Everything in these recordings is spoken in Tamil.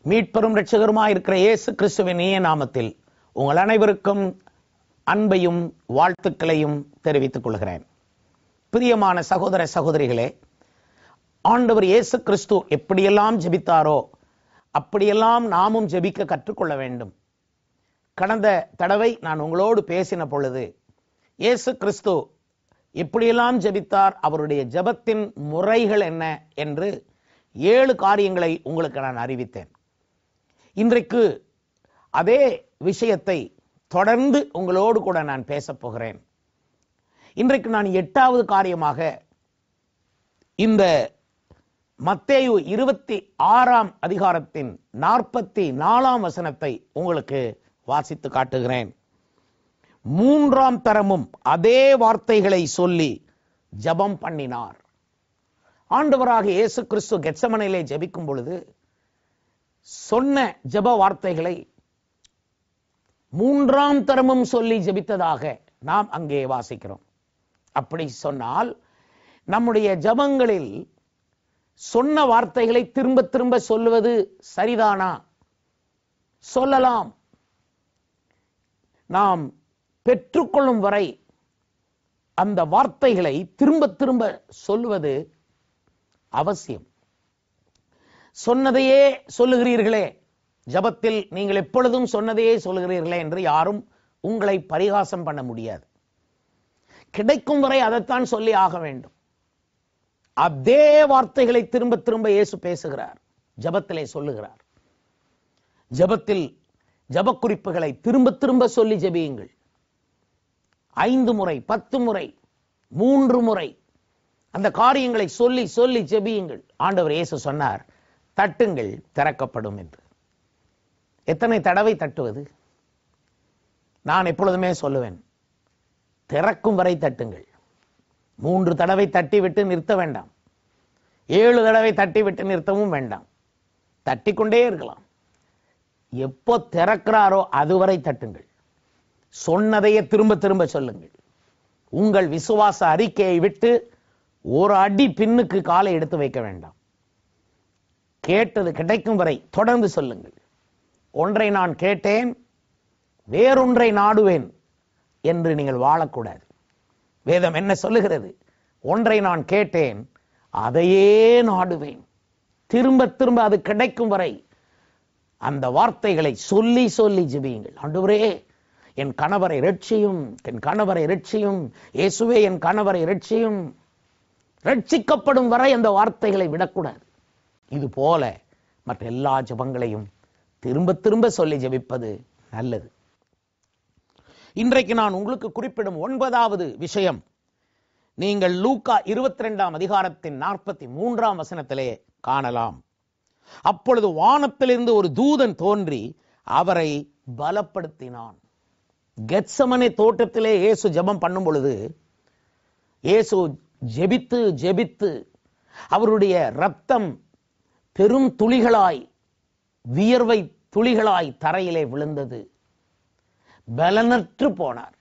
மீட்பெரும் இரட்சகருமாய் இருக்கிற இயேசு கிறிஸ்துவின் இனிய நாமத்தில் உங்கள் அனைவருக்கும் அன்பையும் வாழ்த்துக்களையும் தெரிவித்துக் கொள்கிறேன் பிரியமான சகோதர சகோதரிகளே ஆண்டவர் இயேசு கிறிஸ்து எப்படியெல்லாம் ஜெபித்தாரோ அப்படியெல்லாம் நாமும் ஜெபிக்க கற்றுக்கொள்ள வேண்டும் கடந்த தடவை நான் உங்களோடு பேசின பொழுது இயேசு கிறிஸ்து எப்படியெல்லாம் ஜெபித்தார் அவருடைய ஜெபத்தின் முறைகள் என்ன என்று ஏழு காரியங்களை உங்களுக்கு நான் அறிவித்தேன் இன்றைக்கு அதே விஷயத்தை தொடர்ந்து உங்களோடு கூட நான் பேசப் போகிறேன் இன்றைக்கு நான் எட்டாவது காரியமாக இந்த மத்தேயு இருபத்தி ஆறாம் அதிகாரத்தின் நாற்பத்தி நாலாம் வசனத்தை உங்களுக்கு வாசித்து காட்டுகிறேன் மூன்றாம் தரமும் அதே வார்த்தைகளை சொல்லி ஜெபம் பண்ணினார் ஆண்டவராக இயேசு கிறிஸ்து கெட்சமனையிலே ஜெபிக்கும் பொழுது சொன்ன ஜெப வார்த்தைகளை மூன்றாம் தரமும் சொல்லி ஜெபித்ததாக நாம் அங்கே வாசிக்கிறோம் அப்படி சொன்னால் நம்முடைய ஜெபங்களில் சொன்ன வார்த்தைகளை திரும்ப திரும்ப சொல்லுவது சரிதானா சொல்லலாம் நாம் பெற்றுக்கொள்ளும் வரை அந்த வார்த்தைகளை திரும்ப திரும்ப சொல்லுவது அவசியம் சொன்னதையே சொல்லுகிறீர்களே ஜபத்தில் நீங்கள் எப்பொழுதும் சொன்னதையே சொல்லுகிறீர்களே என்று யாரும் உங்களை பரிகாசம் பண்ண முடியாது கிடைக்கும் வரை அதைத்தான் சொல்லி ஆக வேண்டும் அதே வார்த்தைகளை திரும்ப திரும்ப இயேசு பேசுகிறார் ஜபத்திலே சொல்லுகிறார் ஜபத்தில் ஜப குறிப்புகளை திரும்ப திரும்ப சொல்லி ஜெபியுங்கள் ஐந்து முறை பத்து முறை மூன்று முறை அந்த காரியங்களை சொல்லி சொல்லி ஜெபியுங்கள் ஆண்டவர் இயேசு சொன்னார் தட்டுங்கள் திறக்கப்படும் என்று எத்தனை தடவை தட்டுவது நான் எப்பொழுதுமே சொல்லுவேன் திறக்கும் வரை தட்டுங்கள் மூன்று தடவை தட்டி விட்டு நிறுத்த வேண்டாம் ஏழு தடவை தட்டி விட்டு நிறுத்தவும் வேண்டாம் தட்டிக்கொண்டே இருக்கலாம் எப்போ திறக்கிறாரோ அதுவரை தட்டுங்கள் சொன்னதையே திரும்ப திரும்ப சொல்லுங்கள் உங்கள் விசுவாச அறிக்கையை விட்டு ஒரு அடி பின்னுக்கு காலை எடுத்து வைக்க வேண்டாம் கேட்டது கிடைக்கும் வரை தொடர்ந்து சொல்லுங்கள் ஒன்றை நான் கேட்டேன் வேறொன்றை நாடுவேன் என்று நீங்கள் வாழக்கூடாது வேதம் என்ன சொல்லுகிறது ஒன்றை நான் கேட்டேன் அதையே நாடுவேன் திரும்ப திரும்ப அது கிடைக்கும் வரை அந்த வார்த்தைகளை சொல்லி சொல்லி ஜெபியுங்கள் ஆண்டவரே என் கணவரை ரட்சியும் என் கணவரை ரட்சியும் இயேசுவே என் கணவரை ரட்சியும் ரட்சிக்கப்படும் வரை அந்த வார்த்தைகளை விடக்கூடாது இது போல மற்ற எல்லா ஜபங்களையும் திரும்ப திரும்ப சொல்லி ஜெபிப்பது நல்லது இன்றைக்கு நான் உங்களுக்கு குறிப்பிடும் ஒன்பதாவது விஷயம் நீங்கள் லூக்கா இருபத்தி ரெண்டாம் அதிகாரத்தின் நாற்பத்தி மூன்றாம் வசனத்திலே காணலாம் அப்பொழுது வானத்திலிருந்து ஒரு தூதன் தோன்றி அவரை பலப்படுத்தினான் கெட்சமனை தோட்டத்திலே இயேசு ஜெபம் பண்ணும் பொழுது இயேசு ஜெபித்து ஜெபித்து அவருடைய ரத்தம் பெரும் துளிகளாய் வியர்வை துளிகளாய் தரையிலே விழுந்தது பலனற்று போனார்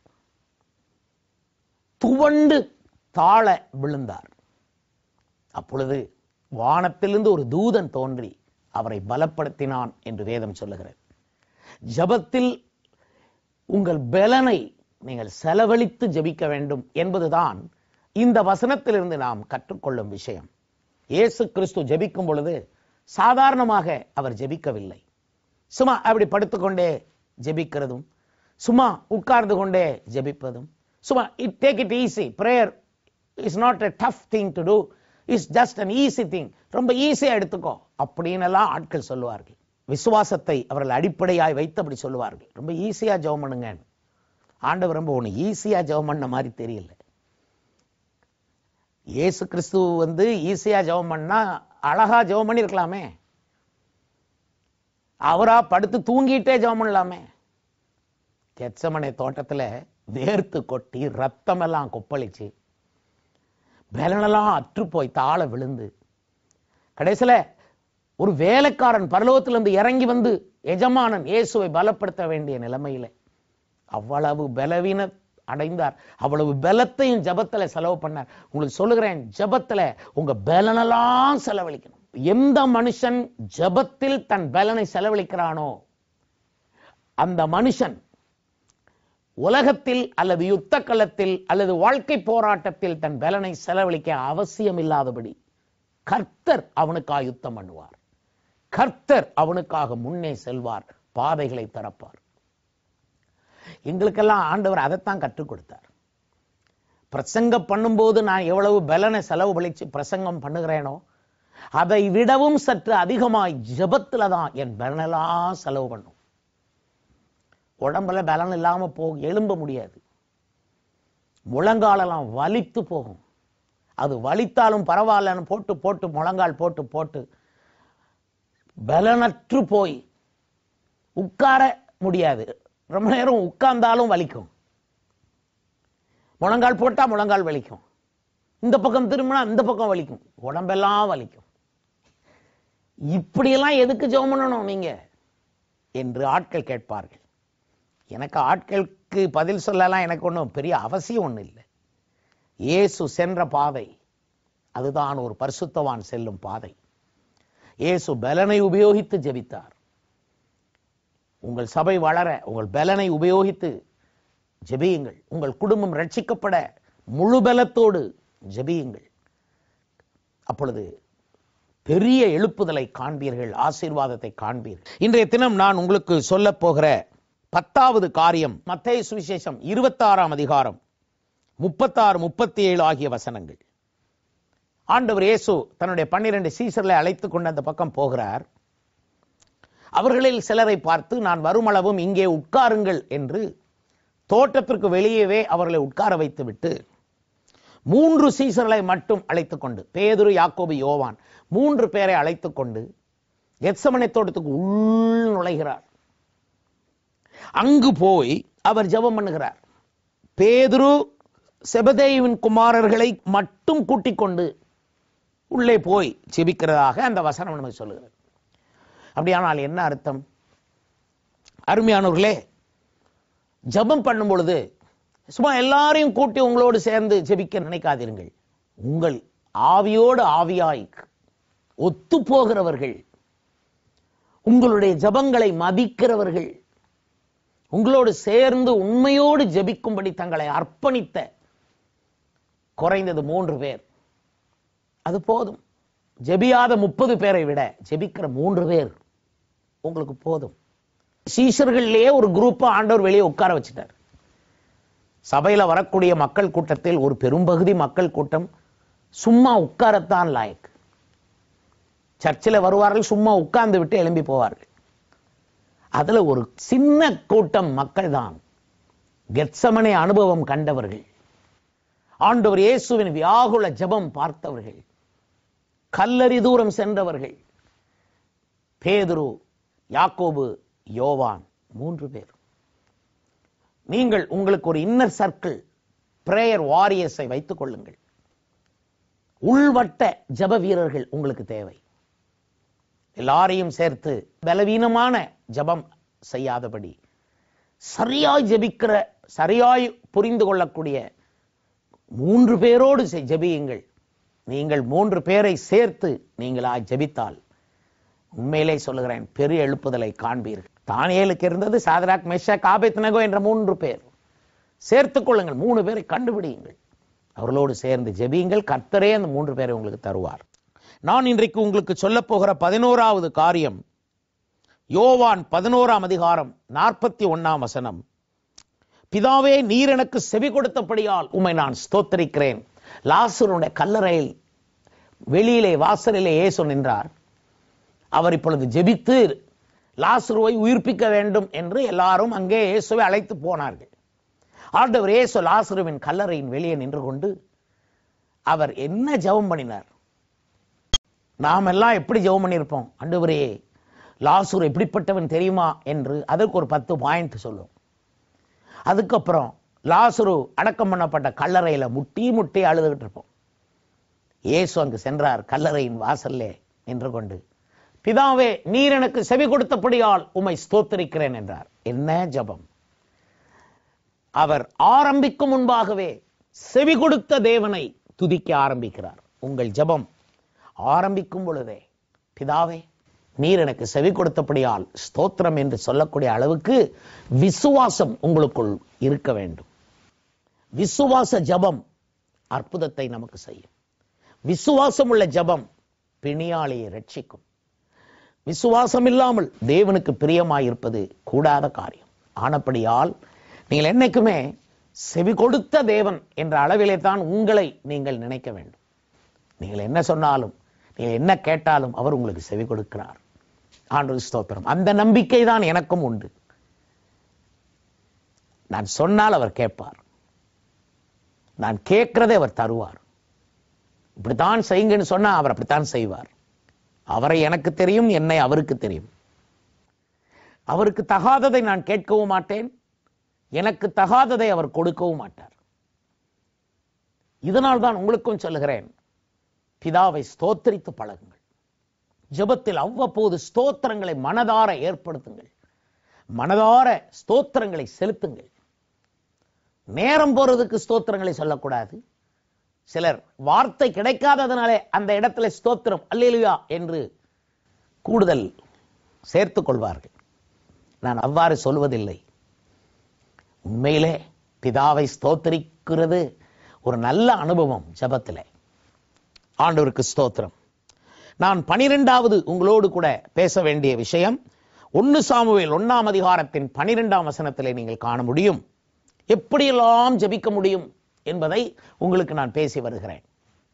துவண்டு தாழ விழுந்தார் அப்பொழுது வானத்திலிருந்து ஒரு தூதன் தோன்றி அவரை பலப்படுத்தினான் என்று வேதம் சொல்லுகிறது ஜபத்தில் உங்கள் பலனை நீங்கள் செலவழித்து ஜபிக்க வேண்டும் என்பதுதான் இந்த வசனத்திலிருந்து நாம் கற்றுக்கொள்ளும் விஷயம் இயேசு கிறிஸ்து ஜெபிக்கும் பொழுது சாதாரணமாக அவர் ஜெபிக்கவில்லை சும்மா அப்படி படுத்துக்கொண்டே ஜெபிக்கிறதும் சும்மா உட்கார்ந்து கொண்டே ஜெபிப்பதும் சும்மா it take it easy prayer is not a tough thing to do is just an easy thing ரொம்ப ஈஸியா எடுத்துக்கோ அப்படின்னு எல்லாம் ஆட்கள் சொல்லுவார்கள் விசுவாசத்தை அவர்கள் அடிப்படையாய் வைத்து அப்படி சொல்லுவார்கள் ரொம்ப ஈஸியா ஜெபம் பண்ணுங்க ஆண்டவர் ரொம்ப ஒன்று ஈஸியா ஜெபம் பண்ண மாதிரி தெரியல இயேசு கிறிஸ்து வந்து ஈஸியா ஜெபம் பண்ணா அழகா ஜெபம் பண்ணிருக்கலாமே அவரா படுத்து தூங்கிட்டே ஜெபம் பண்ணலாமே கெச்சமனை தோட்டத்துல வேர்த்து கொட்டி ரத்தம் எல்லாம் கொப்பளிச்சு பலனெல்லாம் அற்று போய் தாழ விழுந்து கடைசியில ஒரு வேலைக்காரன் பரலோகத்திலிருந்து இறங்கி வந்து எஜமானன் இயேசுவை பலப்படுத்த வேண்டிய நிலைமையில அவ்வளவு பலவீன அடைந்தார் அவ்வளவு பலத்தையும் ஜபத்துல செலவு பண்ணார் உங்களுக்கு சொல்லுகிறேன் ஜபத்துல உங்க பலனெல்லாம் செலவழிக்கணும் எந்த மனுஷன் ஜெபத்தில் தன் பலனை செலவழிக்கிறானோ அந்த மனுஷன் உலகத்தில் அல்லது யுத்த களத்தில் அல்லது வாழ்க்கை போராட்டத்தில் தன் பலனை செலவழிக்க அவசியம் இல்லாதபடி கர்த்தர் அவனுக்காக யுத்தம் பண்ணுவார் கர்த்தர் அவனுக்காக முன்னே செல்வார் பாதைகளை திறப்பார் எங்களுக்கெல்லாம் ஆண்டவர் அதைத்தான் கற்றுக் கொடுத்தார் பிரசங்கம் பண்ணும்போது நான் எவ்வளவு பலனை செலவழிச்சு பிரசங்கம் பண்ணுகிறேனோ அதை விடவும் சற்று அதிகமாய் ஜெபத்துல தான் என் பலனெல்லாம் செலவு பண்ணும் உடம்புல பலன் இல்லாம போக எழும்ப முடியாது முழங்காலெல்லாம் வலித்து போகும் அது வலித்தாலும் பரவாயில்லன்னு போட்டு போட்டு முழங்கால் போட்டு போட்டு பலனற்று போய் உட்கார முடியாது ரொம்ப நேரம் உட்கார்ந்தாலும் வலிக்கும் முழங்கால் போட்டா முழங்கால் வலிக்கும் இந்த பக்கம் திரும்பினா இந்த பக்கம் வலிக்கும் உடம்பெல்லாம் வலிக்கும் இப்படியெல்லாம் எதுக்கு ஜெபம் பண்ணணும் நீங்க என்று ஆட்கள் கேட்பார்கள் எனக்கு ஆட்களுக்கு பதில் சொல்லலாம் எனக்கு ஒன்றும் பெரிய அவசியம் ஒன்றும் இல்லை இயேசு சென்ற பாதை அதுதான் ஒரு பரிசுத்தவான் செல்லும் பாதை இயேசு பலனை உபயோகித்து ஜெபித்தார் உங்கள் சபை வளர உங்கள் பலனை உபயோகித்து ஜெபியுங்கள் உங்கள் குடும்பம் ரட்சிக்கப்பட முழு பலத்தோடு ஜெபியுங்கள் அப்பொழுது பெரிய எழுப்புதலை காண்பீர்கள் ஆசீர்வாதத்தை காண்பீர்கள் இன்றைய தினம் நான் உங்களுக்கு சொல்ல போகிற பத்தாவது காரியம் மத்தேயு சுவிசேஷம் இருபத்தாறாம் அதிகாரம் முப்பத்தாறு முப்பத்தி ஏழு ஆகிய வசனங்கள் ஆண்டவர் இயேசு தன்னுடைய பன்னிரண்டு சீசர்களை அழைத்து கொண்டு அந்த பக்கம் போகிறார் அவர்களில் சிலரை பார்த்து நான் வருமளவும் இங்கே உட்காருங்கள் என்று தோட்டத்திற்கு வெளியவே அவர்களை உட்கார வைத்துவிட்டு மூன்று சீசர்களை மட்டும் அழைத்துக் கொண்டு பேதுரு யாக்கோபு யோவான் மூன்று பேரை அழைத்துக் கொண்டு எத்சமனை தோட்டத்துக்கு உள் நுழைகிறார் அங்கு போய் அவர் ஜெபம் பண்ணுகிறார் பேதுரு செபதேயுவின் குமாரர்களை மட்டும் கூட்டிக் கொண்டு உள்ளே போய் ஜெபிக்கிறதாக அந்த வசனம் நமக்கு சொல்லுகிறது அப்படியானால் என்ன அர்த்தம் அருமையானவர்களே ஜெபம் பண்ணும் பொழுது சும்மா எல்லாரையும் கூட்டி உங்களோடு சேர்ந்து ஜெபிக்க நினைக்காதீர்கள் உங்கள் ஆவியோடு ஆவியாய் ஒத்து போகிறவர்கள் உங்களுடைய ஜெபங்களை மதிக்கிறவர்கள் உங்களோடு சேர்ந்து உண்மையோடு ஜெபிக்கும்படி தங்களை அர்ப்பணித்த குறைந்தது மூன்று பேர் அது போதும் ஜெபியாத முப்பது பேரை விட ஜெபிக்கிற மூன்று பேர் உங்களுக்கு போதும் சீஷர்கள்லயே ஒரு குரூப்பை ஆண்டவர் வெளியே உட்கார வச்சுட்டார் சபையில வரக்கூடிய மக்கள் கூட்டத்தில் ஒரு பெரும்பகுதி மக்கள் கூட்டம் சும்மா உட்காரத்தான் லாயக் சர்ச்சில் வருவார்கள் சும்மா உட்கார்ந்து விட்டு எழும்பி போவார்கள் அதுல ஒரு சின்ன கூட்டம் மக்கள் தான் கெத்சமனே அனுபவம் கண்டவர்கள் ஆண்டவர் இயேசுவின் வியாகுல ஜெபம் பார்த்தவர்கள் கல்லறி தூரம் சென்றவர்கள் பேதுரு யாக்கோபு யோவான் மூன்று பேர் நீங்கள் உங்களுக்கு ஒரு இன்னர் சர்க்கிள் பிரேயர் வாரியர்ஸை வைத்துக் கொள்ளுங்கள் உள்வட்ட ஜப வீரர்கள் உங்களுக்கு தேவை எல்லாரையும் சேர்த்து பலவீனமான ஜபம் செய்யாதபடி சரியாய் ஜெபிக்கிற சரியாய் புரிந்து கொள்ளக்கூடிய மூன்று பேரோடு செ- ஜெபியுங்கள் நீங்கள் மூன்று பேரை சேர்த்து நீங்களாய் ஜெபித்தால் உண்மையிலே சொல்லுகிறேன் பெரிய எழுப்புதலை காண்பீர்கள் தானியேலுக்கு இருந்தது சாதராக் மெஷக் ஆபேத்நகோ என்ற மூன்று பேர் சேர்த்துக் கொள்ளுங்கள் மூணு பேரை கண்டுபிடியுங்கள் அவர்களோடு சேர்ந்து ஜெபியுங்கள் கர்த்தரே அந்த மூன்று பேரை உங்களுக்கு தருவார் நான் இன்றைக்கு உங்களுக்கு சொல்லப் போகிற பதினோராவது காரியம் யோவான் பதினோராம் அதிகாரம் நாற்பத்தி ஒன்னாம் வசனம் பிதாவே நீர் எனக்கு செவி கொடுத்தபடியால் உம்மை நான் ஸ்தோத்தரிக்கிறேன் லாசருடைய கல்லறையில் வெளியிலே வாசலிலே இயேசு நின்றார் அவர் இப்பொழுது ஜெபித்து லாசருவை உயிர்ப்பிக்க வேண்டும் என்று எல்லாரும் அங்கே இயேசுவை அழைத்து போனார்கள் ஆண்டவர் இயேசு லாசருவின் கல்லறையின் வெளியே நின்று கொண்டு அவர் என்ன ஜெபம் பண்ணினார் நாம் எல்லாம் எப்படி ஜெபம் பண்ணியிருப்போம் ஆண்டவரே லாசூர் எப்படிப்பட்டவன் தெரியுமா என்று அதற்கு ஒரு பத்து பாயிண்ட் சொல்லும் அதுக்கப்புறம் லாசுரு அடக்கம் பண்ணப்பட்ட கல்லறையில முட்டி முட்டி அழுதுகிட்டு இருப்போம் இயேசு அங்கு சென்றார் கல்லறையின் வாசல்லே நின்று கொண்டு பிதாவே நீர் எனக்கு செவி கொடுத்தபடியால் உம்மை ஸ்தோத்திரிக்கிறேன் என்றார் என்ன ஜெபம் அவர் ஆரம்பிக்கும் முன்பாகவே செவி கொடுத்த தேவனை துதிக்க ஆரம்பிக்கிறார் உங்கள் ஜெபம் ஆரம்பிக்கும் பொழுதே பிதாவே நீர் எனக்கு செவி கொடுத்தபடியால் ஸ்தோத்திரம் என்று சொல்லக்கூடிய அளவுக்கு விசுவாசம் உங்களுக்குள் இருக்க வேண்டும் விசுவாச ஜபம் அற்புதத்தை நமக்கு செய்யும் விசுவாசம் உள்ள ஜபம் பிணியாளியை ரட்சிக்கும் விசுவாசம் இல்லாமல் தேவனுக்கு பிரியமாயிருப்பது கூடாத காரியம் ஆனப்படியால் நீங்கள் என்னைக்குமே செவி கொடுத்த தேவன் என்ற அளவிலே தான் உங்களை நீங்கள் நினைக்க வேண்டும் நீங்கள் என்ன சொன்னாலும் நீங்கள் என்ன கேட்டாலும் அவர் உங்களுக்கு செவி கொடுக்கிறார் ஆண்டு ஸ்தோத்திரம் அந்த நம்பிக்கை தான் எனக்கும் உண்டு நான் சொன்னால் அவர் கேட்பார் நான் கேட்கிறதை அவர் தருவார் இப்படித்தான் செய்யுங்கன்னு சொன்னா அவர் அப்படித்தான் செய்வார் அவரை எனக்கு தெரியும் என்னை அவருக்கு தெரியும் அவருக்கு தகாததை நான் கேட்கவும் மாட்டேன் எனக்கு தகாததை அவர் கொடுக்கவும் மாட்டார் இதனால் தான் உங்களுக்கும் சொல்லுகிறேன் பிதாவை ஸ்தோத்தரித்து பழகுங்கள் ஜெபத்தில் அவ்வப்போது ஸ்தோத்திரங்களை மனதார ஏற்படுத்துங்கள் மனதார ஸ்தோத்திரங்களை செலுத்துங்கள் நேரம் போறதுக்கு ஸ்தோத்திரங்களை சொல்லக்கூடாது சிலர் வார்த்தை கிடைக்காததுனாலே அந்த இடத்துல ஸ்தோத்திரம் அல்லேலுயா என்று கூடுதல் சேர்த்துக் கொள்வார்கள் நான் அவ்வாறு சொல்வதில்லை உண்மையிலே பிதாவை ஸ்தோத்தரிக்கிறது ஒரு நல்ல அனுபவம் ஜபத்திலே ஆண்டவருக்கு ஸ்தோத்திரம் நான் பனிரெண்டாவது உங்களோடு கூட பேச வேண்டிய விஷயம் ஒன்னு சாமுவேல் ஒன்னாம் அதிகாரத்தின் பனிரெண்டாம் வசனத்திலே நீங்கள் காண முடியும் எப்படியெல்லாம் ஜெபிக்க முடியும் என்பதை உங்களுக்கு நான் பேசி வருகிறேன்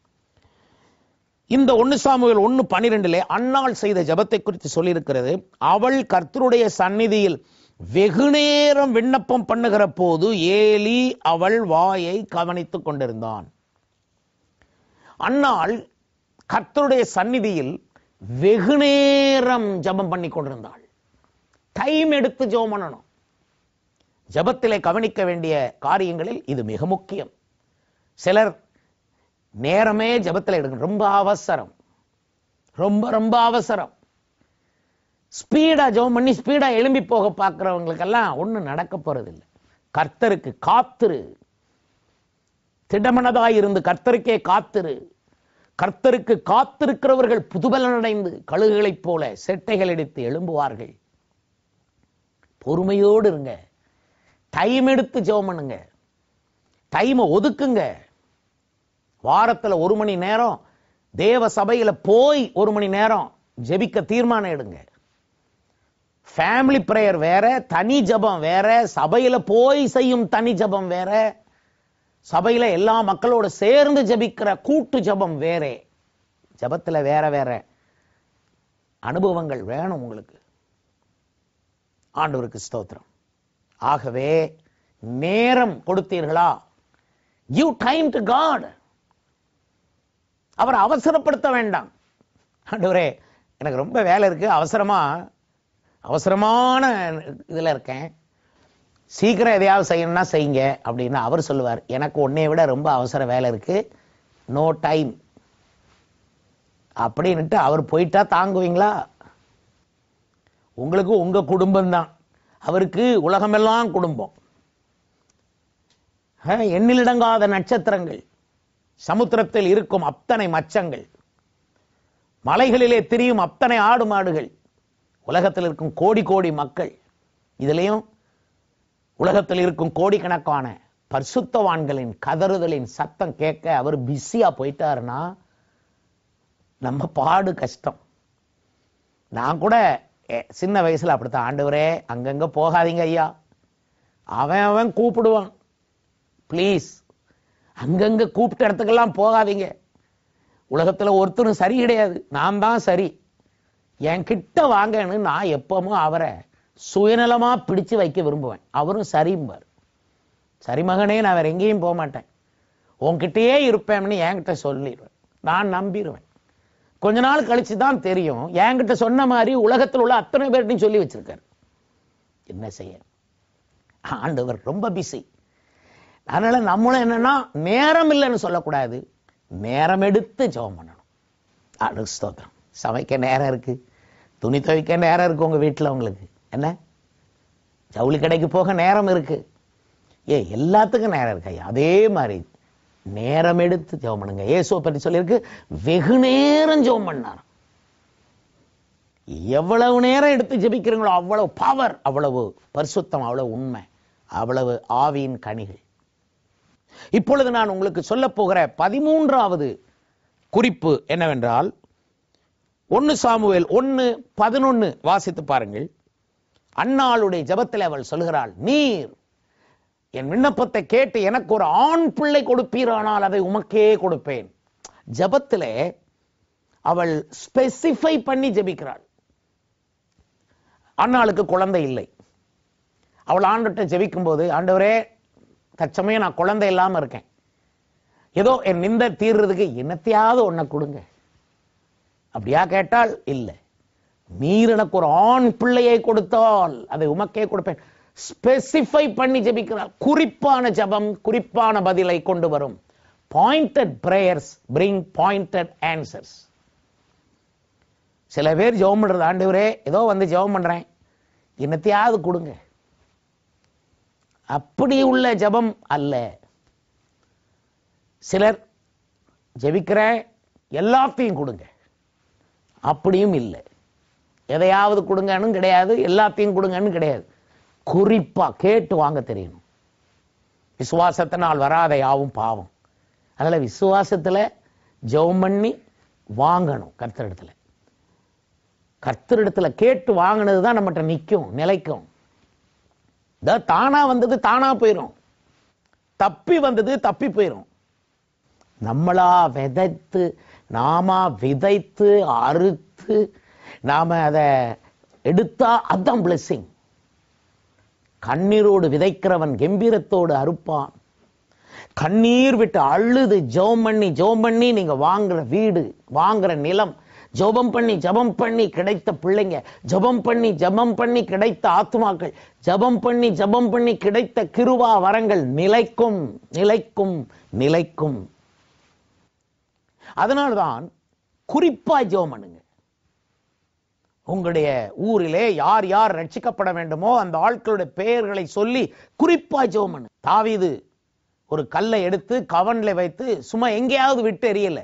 இந்த ஒன்னு சாமுவேல் ஒன்னு பனிரெண்டிலே அன்னாள் செய்த ஜெபத்தை குறித்து சொல்லியிருக்கிறது அவள் கர்த்தருடைய சந்நிதியில் வெகுநேரம் விண்ணப்பம் பண்ணுகிற போது ஏலி அவள் வாயை கவனித்துக் கொண்டிருந்தான் அன்னாள் கர்த்தருடைய சந்நிதியில் வெகுநேரம் ஜெபம் பண்ணி கொண்டிருந்தாள் டைம் எடுத்து ஜெபம் பண்ணணும் ஜெபத்திலே கவனிக்க வேண்டிய காரியங்களில் இது மிக முக்கியம் சிலர் நேரமே ஜெபத்தில் எடுக்கணும் ரொம்ப அவசரம் ரொம்ப ரொம்ப அவசரம் ஸ்பீடா ஜெபம் பண்ணி ஸ்பீடா எழும்பி போக பார்க்கிறவங்களுக்கெல்லாம் ஒண்ணும் நடக்க போறதில்லை கர்த்தருக்கு காத்திரு திடமனதாய் இருந்து கர்த்தருக்கே காத்திரு கர்த்தருக்கு காத்திருக்கிறவர்கள் புதுபலன் அடைந்து கழுகுகளைப் போல செட்டைகள் எடுத்து எழும்புவார்கள் பொறுமையோடு இருங்க டைம் எடுத்து ஜெபம் பண்ணுங்க டைமை ஒதுக்குங்க வாரத்துல ஒரு மணி நேரம் தேவ சபையில போய் ஒரு மணி நேரம் ஜெபிக்க தீர்மானம் எடுங்க ஃபேமிலி பிரேயர் வேற தனி ஜெபம் வேற சபையில போய் செய்யும் தனி ஜெபம் வேற சபையில எல்லா மக்களோட சேர்ந்து ஜெபிக்கிற கூட்டு ஜெபம் வேறே ஜெபத்துல வேற வேற அனுபவங்கள் வேணும் உங்களுக்கு ஆண்டவருக்கு ஸ்தோத்திரம் ஆகவே நேரம் கொடுத்தீர்களா கிவ் டைம் டு காட் அவர் அவசரப்படுத்த வேண்டாம் ஆண்டவரே எனக்கு ரொம்ப வேலை இருக்கு அவசரமா அவசரமான இதுல இருக்கேன் சீக்கிரம் எதையாவது செய்யணும்னா செய்யுங்க அப்படின்னு அவர் சொல்லுவார் எனக்கு உன்னை விட ரொம்ப அவசர வேலை இருக்கு நோ டைம் அப்படின்னுட்டு அவர் போயிட்டா தாங்குவீங்களா உங்களுக்கு உங்க குடும்பம் தான் அவருக்கு உலகமெல்லாம் குடும்பம் அஹ், எண்ணிலடங்காத நட்சத்திரங்கள் சமுத்திரத்தில் இருக்கும் அத்தனை மச்சங்கள் மலைகளிலே திரியும் அத்தனை ஆடு மாடுகள் உலகத்தில் இருக்கும் கோடி கோடி மக்கள் இதுலயும் உலகத்தில் இருக்கும் கோடிக்கணக்கான பரிசுத்தவான்களின் கதறுதலின் சத்தம் கேட்க அவர் பிஸியா போயிட்டாருன்னா நம்ம பாடு கஷ்டம் நான் கூட எ, சின்ன வயசுல அப்படித்தான் ஆண்டவரே அங்கங்க போகாதீங்க ஐயா அவன் அவன் கூப்பிடுவான் ப்ளீஸ் அங்கங்க கூப்பிட்ட இடத்துக்கெல்லாம் போகாதீங்க உலகத்துல ஒருத்தரும் சரி கிடையாது நான் தான் சரி என் கிட்ட வாங்கன்னு நான் எப்பவும் அவரை சுயநலமா பிடிச்சு வைக்க விரும்புவேன் அவரும் சரிம்பார் சரி மகனே நான் வேற எங்கேயும் போக மாட்டேன் உன்கிட்டயே இருப்பேன்னு என்கிட்ட சொல்லிடுவேன் நான் நம்பிடுவேன் கொஞ்ச நாள் கழிச்சு தான் தெரியும் என்கிட்ட சொன்ன மாதிரி உலகத்தில் உள்ள அத்தனை பேர்ட்டையும் சொல்லி வச்சிருக்காரு என்ன செய்ய ஆண்டவர் ரொம்ப பிஸி அதனால நம்மளும் என்னன்னா நேரம் இல்லைன்னு சொல்லக்கூடாது நேரம் எடுத்து ஜெபம் பண்ணணும் ஆண்டு ஸ்தோத்திரம் சமைக்க நேரம் இருக்கு துணி துவைக்க நேரம் இருக்கு உங்க வீட்டுல உங்களுக்கு என்ன ஜவுளி கடைக்கு போக நேரம் இருக்கு ஏ எல்லாத்துக்கும் நேரம் இருக்கு ஐயா அதே மாதிரி நேரம் எடுத்து ஜெபம் பண்ணுங்க இயேசுவை பற்றி சொல்லியிருக்கு வெகு நேரம் ஜெபம் பண்ணார் எவ்வளவு நேரம் எடுத்து ஜெபிக்கிறீங்களோ அவ்வளவு பவர் அவ்வளவு பரிசுத்தம் அவ்வளவு உண்மை அவ்வளவு ஆவியின் கனிகள் இப்பொழுது நான் உங்களுக்கு சொல்ல போகிற பதிமூன்றாவது குறிப்பு என்னவென்றால் ஒன்னு சாமுவேல் ஒன்னு பதினொன்னு வாசித்து பாருங்கள் அன்னாளுடைய ஜெபத்தில் அவள் சொல்கிறாள் நீர் என் விண்ணப்பத்தை கேட்டு எனக்கு ஒரு ஆண் பிள்ளை கொடுப்பீரானால் அதை உமக்கே கொடுப்பேன் ஜெபத்திலே அவள் ஸ்பெசிஃபை பண்ணி ஜெபிக்கிறாள் அன்னாளுக்கு குழந்தை இல்லை அவள் ஆண்டுகிட்ட ஜெபிக்கும் போது ஆண்டவரே தற்சமயம் நான் குழந்தை இல்லாம இருக்கேன் ஏதோ என் நிந்த தீர்றதுக்கு என்னத்தையாவது ஒன்ன கொடுங்க அப்படியா கேட்டால் இல்லை நீர் எனக்கு ஒரு ஆண் பிள்ளையை கொடுத்தால் அதை உமக்கே கொடுப்பேன் ஸ்பெசிஃபை பண்ணி ஜெபிக்கிறார் குறிப்பான ஜெபம் குறிப்பான பதிலை கொண்டு வரும் pointed prayers bring pointed answers சில பேர் ஜெபம் பண்றது ஆண்டவரே ஏதோ வந்து ஜெபம் பண்றேன் என்னத்தையாவது கொடுங்க அப்படி உள்ள ஜெபம் அல்ல சிலர் ஜெபிக்கிற எல்லாத்தையும் கொடுங்க அப்படியும் இல்லை எதையாவது கொடுங்கன்னு கிடையாது எல்லாத்தையும் கொடுங்கன்னு கிடையாது குறிப்பா கேட்டு வாங்க தெரியணும் விசுவாசத்தினால் வராத யாவும் பாவம் அதனால விசுவாசத்துல ஜெபம் பண்ணி வாங்கணும் கர்த்தரிடத்துல கர்த்தரிடத்துல கேட்டு வாங்கினது தான் நம்மகிட்ட நிற்கும் நிலைக்கும் இதோ தானா வந்தது தானா போயிடும் தப்பி வந்தது தப்பி போயிடும் நம்மளா விதைத்து நாமா விதைத்து அறுத்து நாம அதை எடுத்தா அதான் பிளெஸ்ஸிங் கண்ணீரோடு விதைக்கிறவன் கம்பீரத்தோடு அறுப்பான் கண்ணீர் விட்டு அழுது ஜெபம் பண்ணி ஜெபம் பண்ணி நீங்க வாங்குற வீடு வாங்குற நிலம் ஜெபம் பண்ணி ஜெபம் பண்ணி கிடைத்த பிள்ளைங்க ஜெபம் பண்ணி ஜெபம் பண்ணி கிடைத்த ஆத்துமாக்கள் ஜெபம் பண்ணி ஜெபம் பண்ணி கிடைத்த கிருவா வரங்கள் நிலைக்கும் நிலைக்கும் நிலைக்கும் அதனால்தான் குறிப்பா ஜெபம் பண்ணுங்க உங்களுடைய ஊரிலே யார் யார் ரட்சிக்கப்பட வேண்டுமோ அந்த ஆட்களுடைய பெயர்களை சொல்லி குறிப்பா ஜெபம் பண்ணு தாவீது ஒரு கல்லை எடுத்து கவன்ல வைத்து சும்மா எங்கேயாவது விட்டு எரியல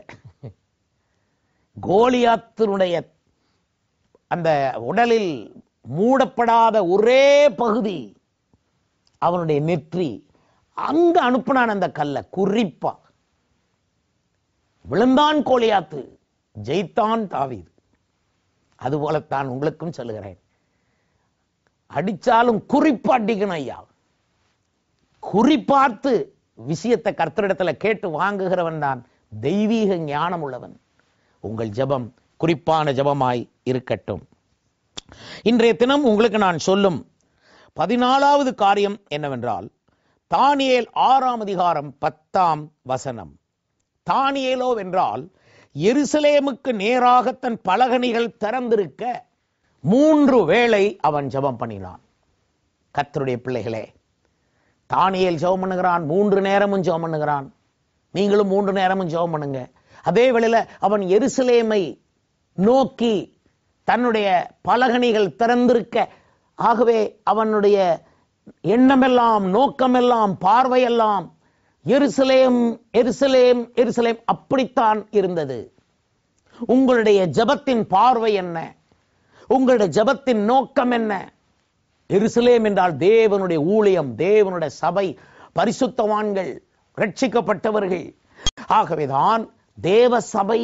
கோலியாத்தினுடைய அந்த உடலில் மூடப்படாத ஒரே பகுதி அவனுடைய நெற்றி அங்க அனுப்பினான் அந்த கல்லை குறிப்பா விழுந்தான் கோலியாத்து ஜெயித்தான் தாவீது அதுபோலத்தான் உங்களுக்கும் சொல்லுகிறேன் அடிச்சாலும் குறிப்பா அடிக்கணும் ஐயா குறிப்பார்த்து விஷயத்தை கர்த்தரிடத்துல கேட்டு வாங்குகிறவன் தான் தெய்வீக ஞானம் உள்ளவன் உங்கள் ஜெபம் குறிப்பான ஜெபமாய் இருக்கட்டும் இன்றைய தினம் உங்களுக்கு நான் சொல்லும் பதினாலாவது காரியம் என்னவென்றால் தானியேல் ஆறாம் அதிகாரம் பத்தாம் வசனம் தானியேலோ வென்றால் எருசலேமுக்கு நேராக தன் பலகணிகள் திறந்திருக்க மூன்று வேளை அவன் ஜெபம் பண்ணினான் கர்த்தருடைய பிள்ளைகளே தானியேல் ஜெபம் பண்ணுகிறான் மூன்று நேரமும் ஜெபம் பண்ணுகிறான் நீங்களும் மூன்று நேரமும் ஜெபம் பண்ணுங்க அதே வேளையில அவன் எருசலேமை நோக்கி தன்னுடைய பலகணிகள் திறந்திருக்க ஆகவே அவனுடைய எண்ணமெல்லாம் நோக்கமெல்லாம் பார்வையெல்லாம் எருசலேம் எருசலேம் எருசலேம் அப்படித்தான் இருந்தது உங்களுடைய ஜெபத்தின் பார்வை என்ன உங்களுடைய ஜெபத்தின் நோக்கம் என்ன எருசலேம் என்றால் தேவனுடைய ஊழியம் தேவனுடைய சபை பரிசுத்தவான்கள் ரட்சிக்கப்பட்டவர்கள் ஆகவேதான் தேவ சபை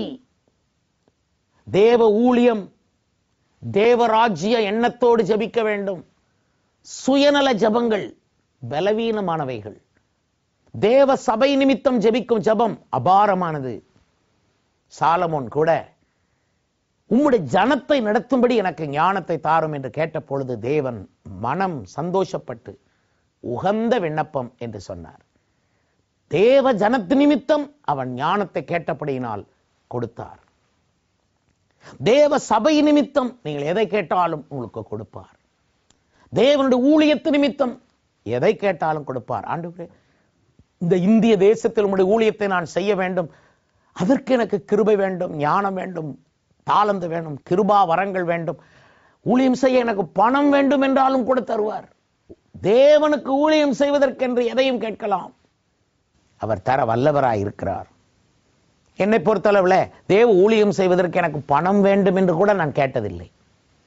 தேவ ஊழியம் தேவராஜ்ய எண்ணத்தோடு ஜெபிக்க வேண்டும் சுயநல ஜெபங்கள் பலவீனமானவைகள் தேவ சபை நிமித்தம் ஜெபிக்கும் ஜெபம் அபாரமானது சாலமோன் கூட உம்முடைய ஜனத்தை நடத்தும்படி எனக்கு ஞானத்தை தாரும் என்று கேட்ட பொழுது தேவன் மனம் சந்தோஷப்பட்டு உகந்த விண்ணப்பம் என்று சொன்னார் தேவ ஜனத்து நிமித்தம் அவன் ஞானத்தை கேட்டபடியினால் கொடுத்தார் தேவ சபை நிமித்தம் நீங்கள் எதை கேட்டாலும் உங்களுக்கு கொடுப்பார் தேவனுடைய ஊழியத்து நிமித்தம் எதை கேட்டாலும் கொடுப்பார் ஆண்டவரே இந்த இந்திய தேசத்தில் உங்களுடைய ஊழியத்தை நான் செய்ய வேண்டும் அதற்கு எனக்கு கிருபை வேண்டும் ஞானம் வேண்டும் தாளந்து வேண்டும் கிருபா வரங்கள் வேண்டும் ஊழியம் செய்ய எனக்கு பணம் வேண்டும் என்றாலும் கூட தருவார் தேவனுக்கு ஊழியம் செய்வதற்கென்று எதையும் கேட்கலாம் அவர் தர வல்லவராய் இருக்கிறார் என்னை பொறுத்தளவுல தேவ ஊழியம் செய்வதற்கு எனக்கு பணம் வேண்டும் என்று கூட நான் கேட்டதில்லை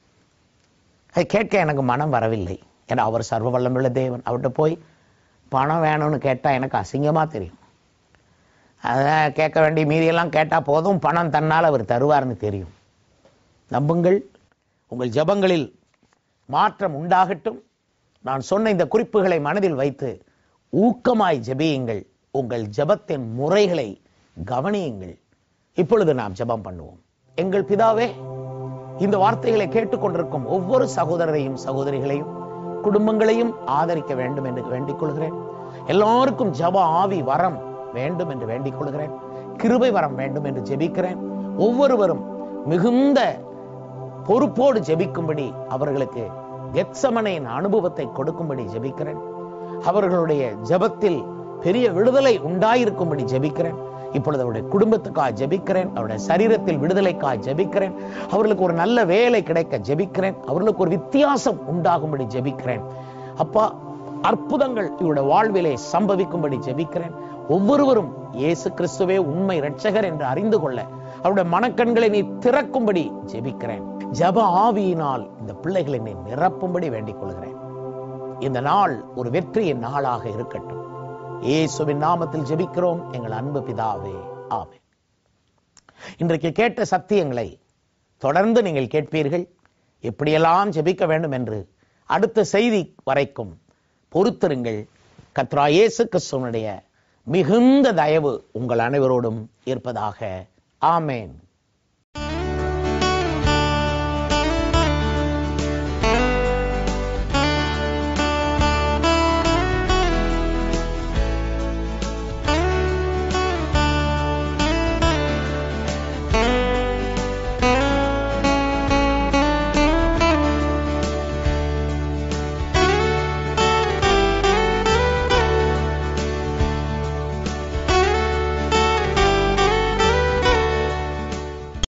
அதை கேட்க எனக்கு மனம் வரவில்லை ஏன்னா அவர் சர்வ வல்லமுள்ள தேவன் அவர்கிட்ட போய் பணம் வேணும்னு கேட்டால் எனக்கு அசிங்கமாக தெரியும் அதான் கேட்க வேண்டிய மீதியெல்லாம் கேட்டால் போதும் பணம் தன்னால் அவர் தருவார்னு தெரியும் நம்புங்கள் உங்கள் ஜெபங்களில் மாற்றம் உண்டாகட்டும் நான் சொன்ன இந்த குறிப்புகளை மனதில் வைத்து ஊக்கமாய் ஜெபியுங்கள் உங்கள் ஜெபத்தின் முறைகளை கவனியுங்கள் இப்பொழுது நாம் ஜெபம் பண்ணுவோம் எங்கள் பிதாவே இந்த வார்த்தைகளை கேட்டுக்கொண்டிருக்கும் ஒவ்வொரு சகோதரரையும் சகோதரிகளையும் குடும்பங்களையும் ஆதரிக்க வேண்டும் என்று வேண்டிக் கொள்கிறேன் எல்லாருக்கும் ஜப ஆவி வரம் வேண்டும் என்று வேண்டிக் கொள்கிறேன் கிருபை வரம் வேண்டும் என்று ஜெபிக்கிறேன் ஒவ்வொருவரும் மிகுந்த பொறுப்போடு ஜெபிக்கும்படி அவர்களுக்கு கெத்சமனையின் அனுபவத்தை கொடுக்கும்படி ஜெபிக்கிறேன் அவர்களுடைய ஜெபத்தில் பெரிய விடுதலை உண்டாயிருக்கும்படி ஜெபிக்கிறேன் இப்பொழுது அவருடைய குடும்பத்துக்காக ஜெபிக்கிறேன் அவருடைய சரீரத்தில் விடுதலைக்காக ஜெபிக்கிறேன் அவர்களுக்கு ஒரு நல்ல வேலை கிடைக்க ஜெபிக்கிறேன் அவர்களுக்கு ஒரு வித்தியாசம் உண்டாகும்படி ஜெபிக்கிறேன் அப்பா அற்புதங்கள் இவருடைய வாழ்விலே சம்பவிக்கும்படி ஜெபிக்கிறேன் ஒவ்வொருவரும் இயேசு கிறிஸ்துவே உண்மை இரட்சகர் என்று அறிந்து கொள்ள அவருடைய மனக்கண்களை நீ திறக்கும்படி ஜெபிக்கிறேன் ஜப ஆவியினால் இந்த பிள்ளைகளை நீ நிரப்பும்படி வேண்டிக் கொள்கிறேன் இந்த நாள் ஒரு வெற்றியின் நாளாக இருக்கட்டும் இயேசுவின் நாமத்தில் ஜெபிக்கிறோம் எங்கள் அன்பு பிதாவே ஆமென் இன்றைக்கு கேட்ட சத்தியங்களை தொடர்ந்து நீங்கள் கேட்பீர்கள் எப்படியெல்லாம் ஜெபிக்க வேண்டும் என்று அடுத்த செய்தி வரைக்கும் பொறுத்திருங்கள் கத்ரா இயேசு கிறிஸ்துவனுடைய மிகுந்த தயவு உங்கள் அனைவரோடும் இருப்பதாக ஆமேன்